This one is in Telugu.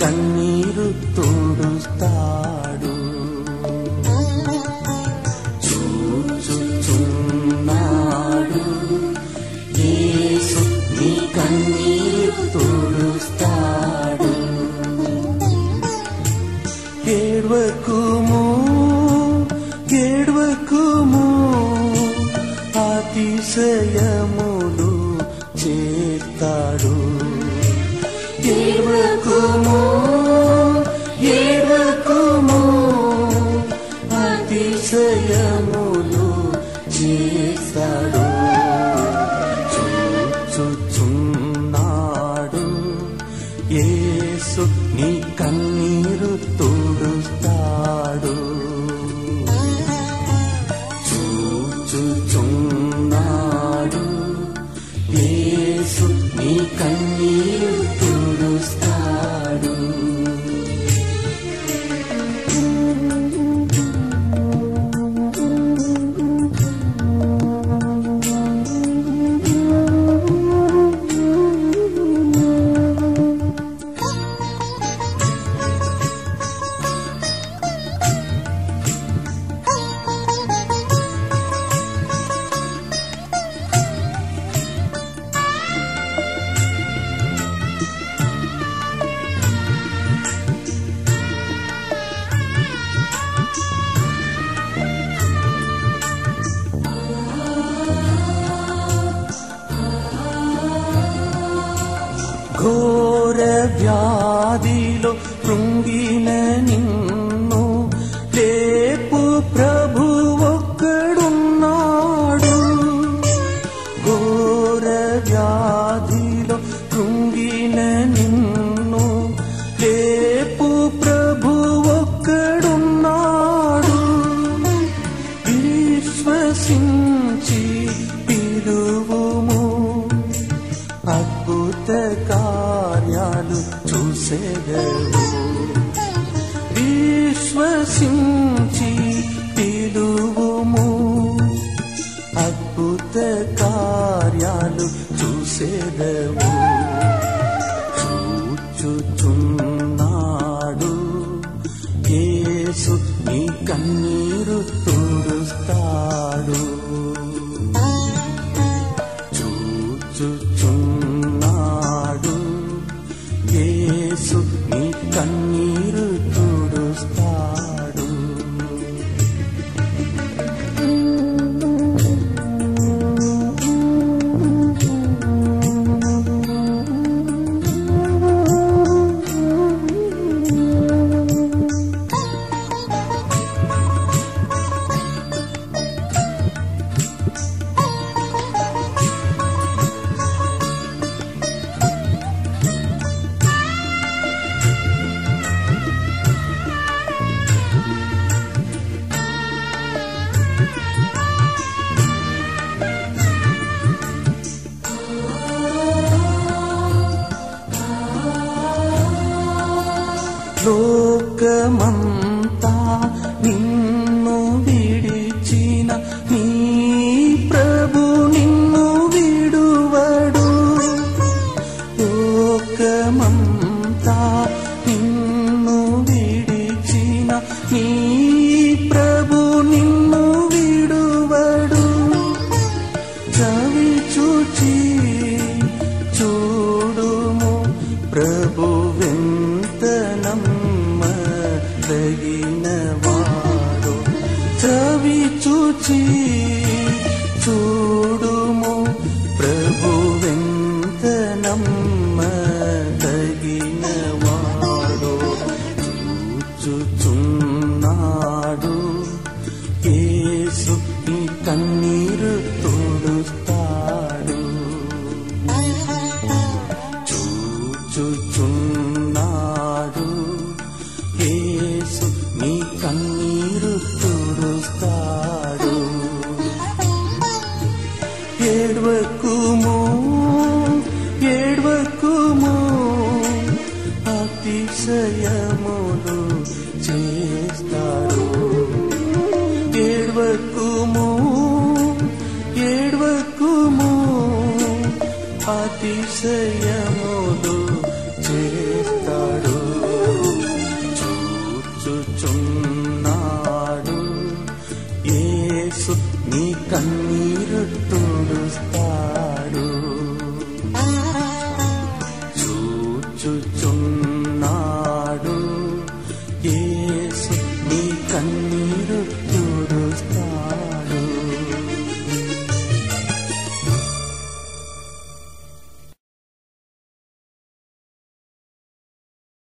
కన్నీరు తుడుస్తాడు చూచుచున్నాడు యేసు నీ కన్నీరు తుడుస్తాడు ఏడ్వకుము ఏడ్వకుము అతిశయములు చేస్తాడు ఏడ్వకుము ఏడ్వకుము అతిశయములు చేస్తాడు చూచుచున్నాడు యేసు నీ కన్నీరు తుడుస్తాడు చూచుచున్నాడు యేసు నీ కన్నీరు తుడుస్తాడు ఘోర వ్యాధిలో కృంగిన నిన్ను లేపు ప్రభు ఒక్కడున్నాడు ఘోర వ్యాధిలో కృంగిన నిన్ను లేపు ప్రభు ఒక్కడున్నాడు విశ్వసించి పిలువుము అద్భుత కార్యాలు చూసేదవు విశ్వసించి పిలువుము అద్భుత కార్యాలు చూసేదవు చూచుచున్నాడు యేసు నీ కన్నీరు తుడుస్తాడు చూచుచున్నాడు యేసు నీ కన్నీరు తుడుస్తాడు లోకమంతా నిన్ను విడిచిన నీ ప్రభు నిన్ను విడువడు లోకమంతా నిన్ను విడిచిన నీ ప్రభు నిన్ను విడువడు చవి చూచి చూడుము ప్రభు వెంత నమ్మదగిన వాడు చవి చూచి చూడుము ప్రభు వెంత నమ్మదగిన వాడు చూచుచున్నాడు యేసు నీ కన్నీరు తుడుస్తాడు చూచుచున్నాడు యేసు నీ కన్నీరు తుడుస్తాడు ఏడ్వకుము ఏడ్వకుము అతిశయములు చేస్తాడు ఏడ్వకుము ఏడ్వకుము అతిశయములు చేస్తాడు యేసు నీ కన్నీరు తుడుస్తాడు చూచు